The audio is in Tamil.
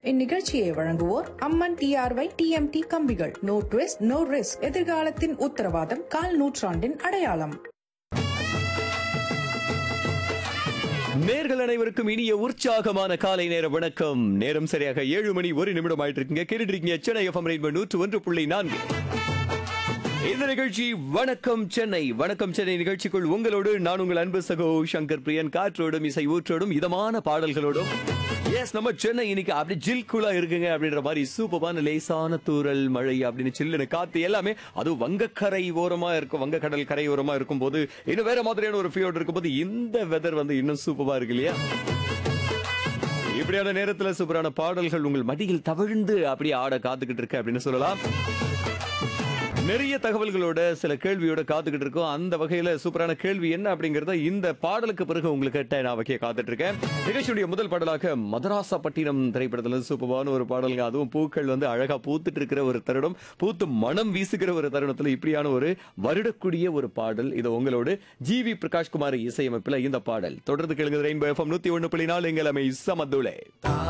இந்நிகழ்ச்சியை வழங்குவோர் அம்மன் டிஆர்ஒய் டிஎம்டி கம்பிகள் நோ ட்விஸ்ட் நோ ரிஸ்க் எதிர்காலத்தின் உத்தரவாதம் கால் நூற்றாண்டின் அடையாளம் நேர்கள் அனைவருக்கும் இனிய உற்சாகமான காலை நேர வணக்கம் நேரம் சரியாக ஏழு மணி ஒரு நிமிடம் ஆயிட்டு இருக்கீங்க கேட்டுட்டு இருக்கீங்க சென்னை எஃப்எம் ரெயின்போ நூற்று ஒன்று புள்ளி நான்கு இந்த நிகழ்ச்சி வணக்கம் சென்னை வணக்கம் சென்னை நிகழ்ச்சிக்குள் உங்களோடு நான் உங்கள் அன்பு சகோ சங்கர் பிரியன் காற்றோடும் இசை ஊற்றோடும் இதமான பாடல்களோடும் எஸ் நம்ம சென்னை இன்னைக்கு அப்படி ஜில் கூலா இருக்குங்க அப்படின்ற மாதிரி சூப்பரான லேசான தூறல் மழை அப்படின்னு சில்லுன்னு காத்து எல்லாமே அதுவும் வங்கக்கரை ஓரமா இருக்கும் வங்கக்கடல் கரை ஓரமா இருக்கும் போது இன்னும் வேற மாதிரியான ஒரு ஃபியோட் இருக்கும்போது இந்த வெதர் வந்து இன்னும் சூப்பரா இருக்கு இல்லையா இப்படியான நேரத்துல சூப்பரான பாடல்கள் உங்கள் மடியில் தவிழ்ந்து அப்படியே ஆட காத்துக்கிட்டு இருக்கு அப்படின்னு சொல்லலாம் நிறைய தகவல்களோட சில கேள்வியோட காத்துக்கிட்டு இருக்கோம் அந்த வகையில சூப்பரான கேள்வி என்ன அப்படிங்கறத இந்த பாடலுக்கு பிறகு உங்களுக்கு நான் வைக்க காத்துட்டு இருக்கேன் நிகழ்ச்சியுடைய முதல் பாடலாக மதராசப்பட்டினம் திரைப்படத்துல இருந்து சூப்பரான ஒரு பாடலுங்க அதுவும் பூக்கள் வந்து அழகா பூத்துட்டு இருக்கிற ஒரு தருணம் பூத்து மனம் வீசுகிற ஒரு தருணத்துல இப்படியான ஒரு வருடக்கூடிய ஒரு பாடல் இது உங்களோடு ஜி வி பிரகாஷ் குமார் இசையமைப்புல இந்த பாடல் தொடர்ந்து கேளுங்க ரெயின்போ எஃப்எம் நூத்தி ஒண்ணு புள்ளி நாலு எங்கள் அமை சமதுளே